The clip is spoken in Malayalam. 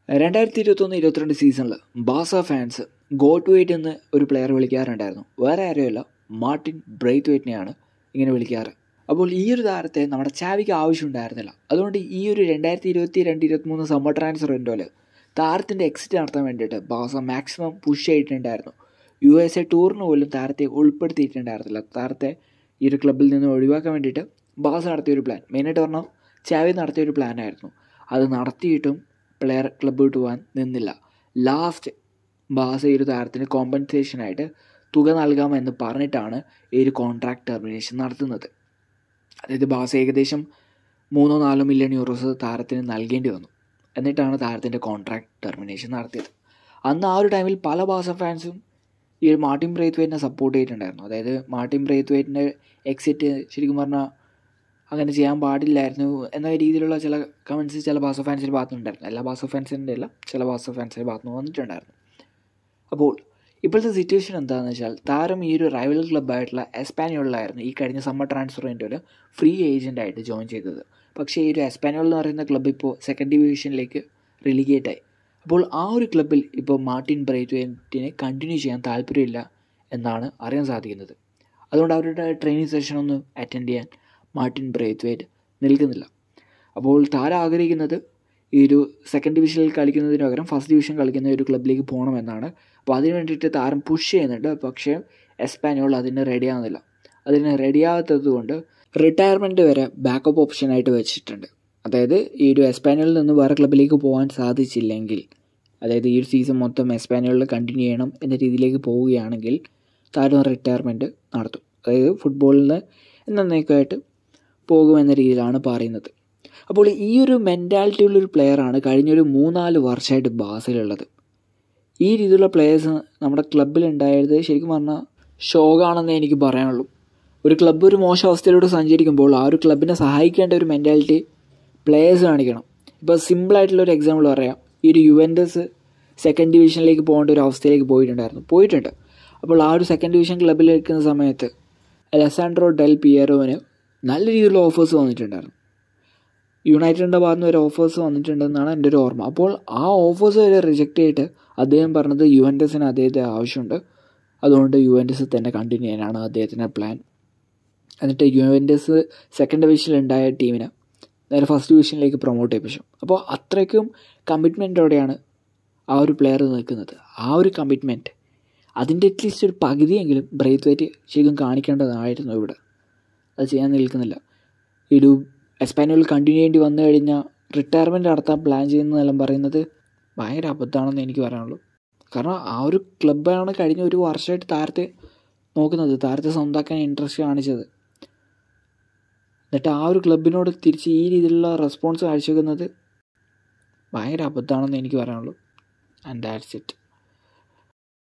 രണ്ടായിരത്തി ഇരുപത്തൊന്ന് ഇരുപത്തിരണ്ട് സീസണിൽ ബാസ ഫാൻസ് ഗോട്ട് വെയിറ്റ് എന്ന് ഒരു പ്ലെയർ വിളിക്കാറുണ്ടായിരുന്നു വേറെ ആരുമല്ല മാർട്ടിൻ ബ്രൈത്ത് വെയിറ്റിനെയാണ് ഇങ്ങനെ വിളിക്കാറ് അപ്പോൾ ഈ ഒരു താരത്തെ നമ്മുടെ ചാവിക്ക് ആവശ്യമുണ്ടായിരുന്നില്ല അതുകൊണ്ട് ഈ ഒരു രണ്ടായിരത്തി ഇരുപത്തി രണ്ട് ഇരുപത്തിമൂന്ന് സമ്മർ ട്രാൻസ്ഫർ വിൻഡോയിൽ താരത്തിൻ്റെ എക്സിറ്റ് നടത്താൻ വേണ്ടിയിട്ട് ബാസ മാക്സിമം പുഷ് ചെയ്തിട്ടുണ്ടായിരുന്നു യു എസ് എ ടൂറിന് പോലും താരത്തെ ഉൾപ്പെടുത്തിയിട്ടുണ്ടായിരുന്നില്ല താരത്തെ ഈ ഒരു ക്ലബിൽ നിന്ന് ഒഴിവാക്കാൻ വേണ്ടിയിട്ട് ബാസ നടത്തിയൊരു പ്ലാൻ മെയിനായിട്ട് പറഞ്ഞാൽ ചാവി നടത്തിയൊരു പ്ലാനായിരുന്നു അത് നടത്തിയിട്ടും പ്ലെയർ ക്ലബ്ബ് വിട്ട് പോകാൻ നിന്നില്ല ലാസ്റ്റ് ബാസ ഈ ഒരു താരത്തിന് കോമ്പൻസേഷനായിട്ട് തുക നൽകാമെന്ന് പറഞ്ഞിട്ടാണ് ഈ ഒരു കോൺട്രാക്ട് ടെർമിനേഷൻ നടത്തുന്നത് അതായത് ബാസ ഏകദേശം മൂന്നോ നാലോ മില്യൺ യൂറോസ് താരത്തിന് നൽകേണ്ടി വന്നു എന്നിട്ടാണ് താരത്തിൻ്റെ കോൺട്രാക്ട് ടെർമിനേഷൻ നടത്തിയത് അന്ന് ആ ഒരു ടൈമിൽ പല ബാസ ഫാൻസും ഈ ഒരു മാർട്ടിൻ ബ്രേത്ത്വൈറ്റിനെ സപ്പോർട്ട് ചെയ്തിട്ടുണ്ടായിരുന്നു അതായത് മാർട്ടിൻ ബ്രേത്ത്വൈറ്റിൻ്റെ എക്സിറ്റ് ശരിക്കും പറഞ്ഞാൽ അങ്ങനെ ചെയ്യാൻ പാടില്ലായിരുന്നു എന്ന രീതിയിലുള്ള ചില കമൻസ് ചില ബാസ ഫാൻസിൻ്റെ ഭാഗത്തുനിന്നുണ്ടായിരുന്നു എല്ലാ ബാസ ഫാൻസിൻ്റെ അല്ല ചില ബാസ ഫാൻസിൻ്റെ ഭാഗത്തുനിന്ന് വന്നിട്ടുണ്ടായിരുന്നു അപ്പോൾ ഇപ്പോഴത്തെ സിറ്റുവേഷൻ എന്താണെന്ന് വെച്ചാൽ താരം ഈ ഒരു റൈവൽ ക്ലബ്ബായിട്ടുള്ള എസ്പാനിയോളിലായിരുന്നു ഈ കഴിഞ്ഞ സമ്മർ ട്രാൻസ്ഫർ വിൻഡോയിൽ ഫ്രീ ഏജൻ്റായിട്ട് ജോയിൻ ചെയ്തത് പക്ഷേ ഈ ഒരു എസ്പാനിയോൾ എന്ന് പറയുന്ന ക്ലബ്ബ് ഇപ്പോൾ സെക്കൻഡ് ഡിവിഷനിലേക്ക് റിലിഗേറ്റ് ആയി അപ്പോൾ ആ ഒരു ക്ലബ്ബിൽ ഇപ്പോൾ മാർട്ടിൻ ബ്രൈറ്റ്വെൻറ്റിനെ കണ്ടിന്യൂ ചെയ്യാൻ താല്പര്യമില്ല എന്നാണ് അറിയാൻ സാധിക്കുന്നത് അതുകൊണ്ട് അവരുടെ ട്രെയിനിങ് സെഷൻ ഒന്ന് അറ്റൻഡ് ചെയ്യാൻ മാർട്ടിൻ ബ്രൈത്ത്വേറ്റ് നിൽക്കുന്നില്ല അപ്പോൾ താരം ആഗ്രഹിക്കുന്നത് ഈ ഒരു സെക്കൻഡ് ഡിവിഷനിൽ കളിക്കുന്നതിന് പകരം ഫസ്റ്റ് ഡിവിഷൻ കളിക്കുന്ന ഒരു ക്ലബിലേക്ക് പോകണമെന്നാണ് അപ്പോൾ അതിന് വേണ്ടിയിട്ട് താരം പുഷ് ചെയ്യുന്നുണ്ട് പക്ഷേ എസ്പാനോൾ അതിന് റെഡി ആവുന്നില്ല അതിന് റെഡി ആവാത്തത് കൊണ്ട് റിട്ടയർമെൻറ്റ് വരെ ബാക്കപ്പ് ഓപ്ഷനായിട്ട് വെച്ചിട്ടുണ്ട് അതായത് ഈ ഒരു എസ്പാനോളിൽ നിന്ന് വേറെ ക്ലബിലേക്ക് പോകാൻ സാധിച്ചില്ലെങ്കിൽ അതായത് ഈ ഒരു സീസൺ മൊത്തം എസ്പാനോളിൽ കണ്ടിന്യൂ ചെയ്യണം എന്ന രീതിയിലേക്ക് പോവുകയാണെങ്കിൽ താരം റിട്ടയർമെൻറ്റ് നടത്തും അതായത് ഫുട്ബോളിൽ നിന്ന് എന്നേക്കായിട്ട് പോകുമെന്ന രീതിയിലാണ് പറയുന്നത് അപ്പോൾ ഈ ഒരു മെൻറ്റാലിറ്റി ഉള്ളൊരു പ്ലെയറാണ് കഴിഞ്ഞൊരു മൂന്നാല് വർഷമായിട്ട് ബാസിലുള്ളത് ഈ രീതിയിലുള്ള പ്ലെയേഴ്സ് നമ്മുടെ ക്ലബിൽ ഉണ്ടായത് ശരിക്കും പറഞ്ഞാൽ ഷോകാണെന്നേ എനിക്ക് പറയാനുള്ളൂ ഒരു ക്ലബ്ബ് ഒരു മോശം അവസ്ഥയിലൂടെ സഞ്ചരിക്കുമ്പോൾ ആ ഒരു ക്ലബിനെ സഹായിക്കേണ്ട ഒരു മെൻറ്റാലിറ്റി പ്ലെയേഴ്സ് കാണിക്കണം ഇപ്പോൾ സിമ്പിളായിട്ടുള്ള ഒരു എക്സാമ്പിൾ പറയാം ഈ ഒരു യുവൻറ്റസ് സെക്കൻഡ് ഡിവിഷനിലേക്ക് പോകേണ്ട ഒരു അവസ്ഥയിലേക്ക് പോയിട്ടുണ്ടായിരുന്നു പോയിട്ടുണ്ട് അപ്പോൾ ആ ഒരു സെക്കൻഡ് ഡിവിഷൻ ക്ലബ്ബിൽ നിൽക്കുന്ന സമയത്ത് അലസാൻഡ്രോ ഡെൽ പിയറോവിന് നല്ല രീതിയിലുള്ള ഓഫേഴ്സ് വന്നിട്ടുണ്ടായിരുന്നു യുണൈറ്റഡിൻ്റെ ഭാഗത്ത് നിന്ന് ഒരു ഓഫേഴ്സ് വന്നിട്ടുണ്ടെന്നാണ് എൻ്റെ ഒരു ഓർമ്മ അപ്പോൾ ആ ഓഫേഴ്സ് വരെ റിജക്റ്റ് ചെയ്തിട്ട് അദ്ദേഹം പറഞ്ഞത് യുവൻറ്റസിന് അദ്ദേഹത്തെ ആവശ്യമുണ്ട് അതുകൊണ്ട് യുവൻറ്റസ് തന്നെ കണ്ടിന്യൂ ചെയ്യാനാണ് അദ്ദേഹത്തിൻ്റെ പ്ലാൻ എന്നിട്ട് യുവൻറ്റസ് സെക്കൻഡ് ഡിവിഷനിൽ ഉണ്ടായ ടീമിനെ നേരെ ഫസ്റ്റ് ഡിവിഷനിലേക്ക് പ്രൊമോട്ട് ചെയ്യിപ്പിച്ചു അപ്പോൾ അത്രയ്ക്കും കമ്മിറ്റ്മെൻറ്റോടെയാണ് ആ ഒരു പ്ലെയർ നിൽക്കുന്നത് ആ ഒരു കമ്മിറ്റ്മെൻറ്റ് അതിൻ്റെ അറ്റ്ലീസ്റ്റ് ഒരു പകുതിയെങ്കിലും ബ്രേത്ത് വെയിറ്റ് ശരിക്കും കാണിക്കേണ്ടതായിരുന്നു ഇവിടെ അത് ചെയ്യാൻ നിൽക്കുന്നില്ല ഒരു എസ്പാനോൾ കണ്ടിന്യൂ ചെയ്യേണ്ടി വന്നു കഴിഞ്ഞാൽ റിട്ടയർമെൻറ്റ് നടത്താൻ പ്ലാൻ ചെയ്യുന്നതെല്ലാം പറയുന്നത് ഭയങ്കര അബദ്ധമാണെന്ന് എനിക്ക് പറയാനുള്ളൂ കാരണം ആ ഒരു ക്ലബ്ബാണ് കഴിഞ്ഞ ഒരു വർഷമായിട്ട് താരത്തെ നോക്കുന്നത് താരത്തെ സ്വന്തമാക്കാൻ ഇൻട്രസ്റ്റ് കാണിച്ചത് എന്നിട്ട് ആ ഒരു ക്ലബിനോട് തിരിച്ച് ഈ രീതിയിലുള്ള റെസ്പോൺസ് കാഴ്ചവെക്കുന്നത് ഭയങ്കര അബദ്ധമാണെന്ന് എനിക്ക് പറയാനുള്ളൂ ആൻഡ് ദാറ്റ്സ് ഇറ്റ്